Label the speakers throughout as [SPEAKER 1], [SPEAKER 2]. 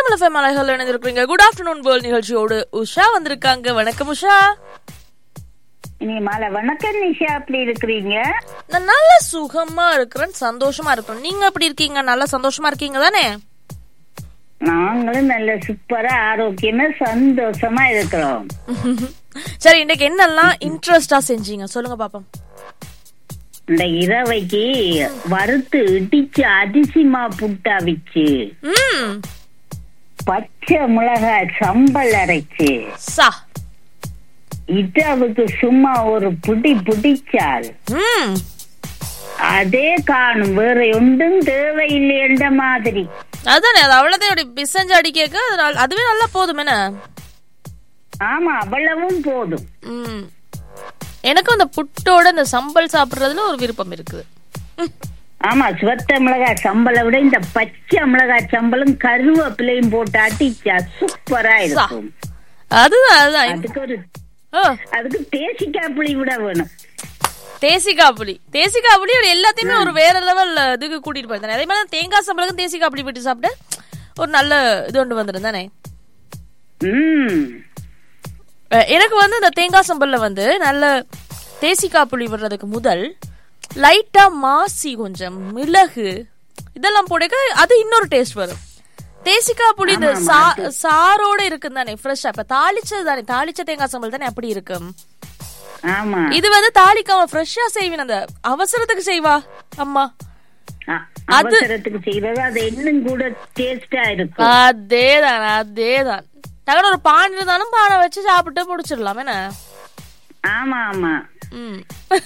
[SPEAKER 1] Tamil FM அலைகள் இணைந்திருக்கிறீங்க good afternoon world நிகழ்ச்சியோடு உஷா வந்திருக்காங்க வணக்கம் உஷா
[SPEAKER 2] இனி மாலை வணக்கம் நிஷா அப்படி இருக்கிறீங்க
[SPEAKER 1] நான் நல்ல சுகமா இருக்கிறேன் சந்தோஷமா இருக்கிறேன் நீங்க எப்படி இருக்கீங்க நல்லா சந்தோஷமா இருக்கீங்க தானே
[SPEAKER 2] நாங்களும் நல்ல சூப்பரா ஆரோக்கியமா சந்தோஷமா இருக்கிறோம்
[SPEAKER 1] சரி இன்னைக்கு என்னெல்லாம் இன்ட்ரெஸ்டா செஞ்சீங்க சொல்லுங்க பாப்போம்
[SPEAKER 2] இந்த இரவைக்கு வறுத்து இடிச்சு அரிசிமா புட்டா வச்சு
[SPEAKER 1] ம்
[SPEAKER 2] பச்சை மிளகாய் சம்பல் அரைச்சு
[SPEAKER 1] சா
[SPEAKER 2] இரவுக்கு சும்மா ஒரு புடி புடிச்சால்
[SPEAKER 1] ம்
[SPEAKER 2] அதே காணும் வேற ஒன்றும் தேவையில்லைன்ற மாதிரி
[SPEAKER 1] அதானே அது அவ்வளோதான் அப்படி பிசைஞ்சு அடிக்க அதனால அதுவே நல்லா போதும் என்ன
[SPEAKER 2] ஆமா அவ்வளவும் போதும்
[SPEAKER 1] ம் எனக்கும் அந்த புட்டோட இந்த சம்பல் சாப்பிடுறதுல ஒரு விருப்பம் இருக்குது ம்.
[SPEAKER 2] ஆமா சிவத்த மிளகாய் சம்பளை விட இந்த பச்சை மிளகாய் சம்பளம் கருவேப்பிலையும் போட்டு அடிச்சா சூப்பரா இருக்கும்
[SPEAKER 1] அதுதான் அதுதான்
[SPEAKER 2] அதுக்கு ஒரு
[SPEAKER 1] ஓ
[SPEAKER 2] அதுக்கு தேசிக்காய் புளி விட வேணும்
[SPEAKER 1] தேசிக்காய் புளி தேசிக்காய் புளி ஒரு எல்லாத்தையுமே ஒரு வேற லெவல் இதுக்கு கூட்டிட்டு போயிருந்தானே அதே மாதிரி தான் தேங்காய் சம்பளக்கும் தேசிக்காய் புளி போட்டு சாப்பிட்டு ஒரு நல்ல இது ஒன்று வந்துடும் தானே
[SPEAKER 2] ம்
[SPEAKER 1] அஹ் எனக்கு வந்து இந்த தேங்காய் சம்பல்ல வந்து நல்ல தேசிக்காய் புளி விடுறதுக்கு முதல் லைட்டா மாசி கொஞ்சம் மிளகு இதெல்லாம் போடுக்க அது இன்னொரு டேஸ்ட் வரும் தேசிக்காய் புளி இந்த சா- சாரோட இருக்கும் தானே ஃப்ரெஷ்ஷா இப்ப தாளிச்சது தானே தாளிச்ச தேங்காய் சம்பல் தானே அப்படி இருக்கும்
[SPEAKER 2] ஆமா
[SPEAKER 1] இது வந்து தாளிக்காம ஃப்ரெஷ்ஷா செய்வேன் அந்த அவசரத்துக்கு செய்வா அம்மா
[SPEAKER 2] அ- அவசரத்துக்கு செய்யறது அது இன்னும் கூட டேஸ்டா இருக்கும்
[SPEAKER 1] அதேதான் அதேதான் டக்குனு ஒரு பான் இருந்தாலும் பானை வச்சு சாப்பிட்டு முடிச்சிடலாம் என்ன
[SPEAKER 2] ஆமா ஆமா
[SPEAKER 1] ம்.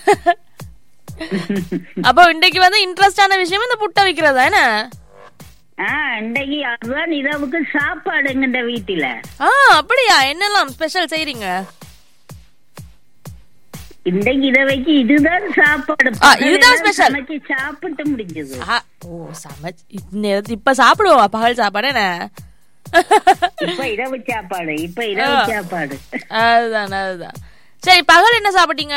[SPEAKER 1] அப்போ இன்னைக்கு வந்து இன்ட்ரெஸ்டான விஷயம் இந்த புட்டை வைக்கிறதா என்ன
[SPEAKER 2] ஆஹ் இன்றைக்கு அதுதான் இரவுக்கு சாப்பாடுங்கிட்ட வீட்டுல
[SPEAKER 1] ஆ அப்படியா என்னெல்லாம் ஸ்பெஷல் செய்றீங்க
[SPEAKER 2] இன்றைக்கு இரவைக்கு இதுதான் சாப்பாடு
[SPEAKER 1] ஆ, இதுதான்
[SPEAKER 2] பகலெல்லாம்
[SPEAKER 1] special.
[SPEAKER 2] சமைச்சு சாப்பிட்டு முடிஞ்சது
[SPEAKER 1] ஆ, ஓ சமைச்சு இந்நேரத்து- இப்ப சாப்பிடுவோம் பகல் சாப்பாடு என்ன
[SPEAKER 2] இப்ப இரவு சாப்பாடு இப்ப இரவு
[SPEAKER 1] ஆ.
[SPEAKER 2] சாப்பாடு
[SPEAKER 1] அதுதான் அதுதான் சரி பகல் என்ன சாப்பிட்டீங்க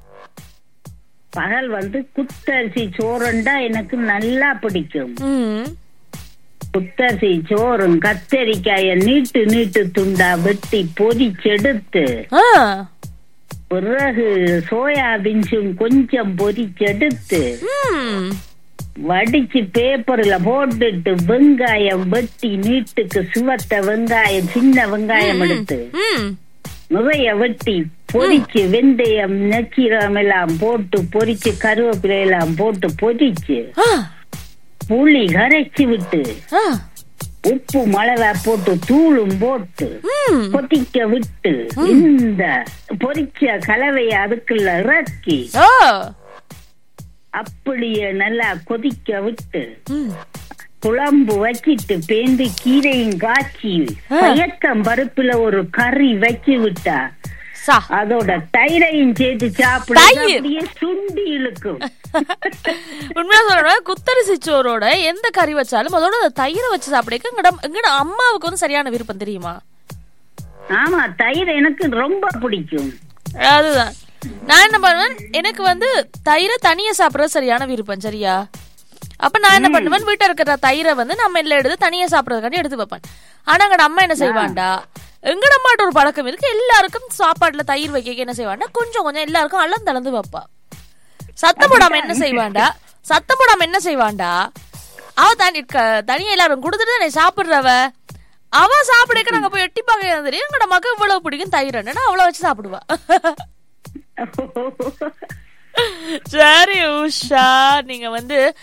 [SPEAKER 2] பகல் வந்து குத்தரிசி சோறுண்டா எனக்கு நல்லா பிடிக்கும்
[SPEAKER 1] ம்
[SPEAKER 2] குத்தரிசி சோறும் கத்தரிக்காய நீட்டு நீட்டு துண்டா வெட்டி பொரிச்செடுத்து
[SPEAKER 1] ஆ
[SPEAKER 2] பிறகு சோயா பீன்ஸும் கொஞ்சம் பொரிச்செடுத்து
[SPEAKER 1] ம்
[SPEAKER 2] வடிச்சு பேப்பர்ல போட்டுட்டு வெங்காயம் வெட்டி நீட்டுக்கு சுவத்த வெங்காயம் சின்ன வெங்காயம் எடுத்து
[SPEAKER 1] ம்
[SPEAKER 2] நிறைய வெட்டி பொரிச்சு வெந்தயம் நச்சீரம் எல்லாம் போட்டு பொரிச்சு கருவேப்பிலை எல்லாம் போட்டு பொரிச்சு
[SPEAKER 1] ஆ
[SPEAKER 2] புளி கரைச்சு விட்டு
[SPEAKER 1] ஆ
[SPEAKER 2] உப்பு மிளகா போட்டு தூளும் போட்டு
[SPEAKER 1] ம்
[SPEAKER 2] கொதிக்க விட்டு இந்த பொரிச்ச கலவையை அதுக்குள்ள இறக்கி
[SPEAKER 1] ஓ
[SPEAKER 2] அப்படியே நல்லா கொதிக்க விட்டு
[SPEAKER 1] ம்
[SPEAKER 2] குழம்பு வச்சிட்டு பேந்து கீரையும் காய்ச்சி பயக்கம் பருப்புல ஒரு கறி வச்சு விட்டா
[SPEAKER 1] சா
[SPEAKER 2] அதோட தயிரையும் சேர்த்து சாப்பிட
[SPEAKER 1] தயிர்?
[SPEAKER 2] அப்படியே சுண்டி இழுக்கும்
[SPEAKER 1] உண்மையா சொல்லணும் குத்தரிசி சோறோட எந்த கறி வச்சாலும் அதோட அந்த தயிரை வச்சு சாப்பிடுக்க எங்கட எங்கட அம்மாவுக்கு வந்து சரியான விருப்பம் தெரியுமா
[SPEAKER 2] ஆமா தயிர் எனக்கு ரொம்ப பிடிக்கும்
[SPEAKER 1] அதுதான் நான் என்ன பண்ணுவேன் எனக்கு வந்து தயிரை தனியா சாப்பிடுறது சரியான விருப்பம் சரியா அப்ப நான் என்ன பண்ணுவேன் வீட்டுல இருக்கிற தயிரை வந்து நம்ம எல்லாம் எடுத்து தனியா சாப்பிடறதுக்காண்டி எடுத்து வைப்பேன் ஆனா எங்கட அம்மா என்ன செய்வாண்டா எங்கட அம்மாட்ட ஒரு பழக்கம் இருக்கு எல்லாருக்கும் சாப்பாட்டுல தயிர் வைக்க என்ன செய்வாண்டா கொஞ்சம் கொஞ்சம் எல்லாருக்கும் அளந்து அளந்து வைப்பா சத்தம் போடாம என்ன செய்வாண்டா சத்தம் போடாம என்ன செய்வாண்டா அவ தனி க- தனியா எல்லாரும் கொடுத்துட்டு தானே சாப்பிடுறவ அவ சாப்பிடக்க நாங்க போய் எட்டி பார்க்க தெரியும் எங்கட மக இவ்வளவு பிடிக்கும் தயிர் என்னன்னா அவ்வளவு வச்சு சாப்பிடுவா சரி உஷா நீங்க வந்து